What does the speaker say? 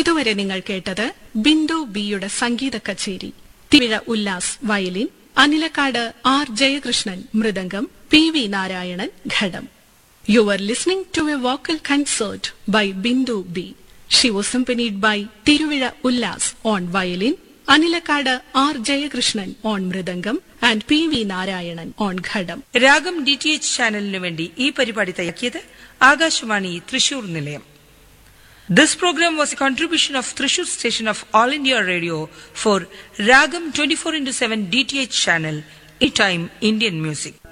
ഇതുവരെ നിങ്ങൾ കേട്ടത് ബിന്ദു ബിയുടെ സംഗീത കച്ചേരി തിവിഴ ഉല്ലാസ് വയലിൻ അനിലക്കാട് ആർ ജയകൃഷ്ണൻ മൃദംഗം പി വി നാരായണൻ ഘടം you are listening to a vocal concert by Bindu B she was accompanied by Thiruvizha Ullas on violin Anilakkad R Jayakrishnan on mridangam and P V Narayanan on ghatam രാഗം ഡി ടി എച്ച് ചാനലിനു വേണ്ടി ഈ പരിപാടി തയ്യാക്കിയത് ആകാശവാണി തൃശൂർ നിലയം This program was a contribution of Thrissur station of All India Radio for Ragam 24 into 7 DTH channel, in time Indian music.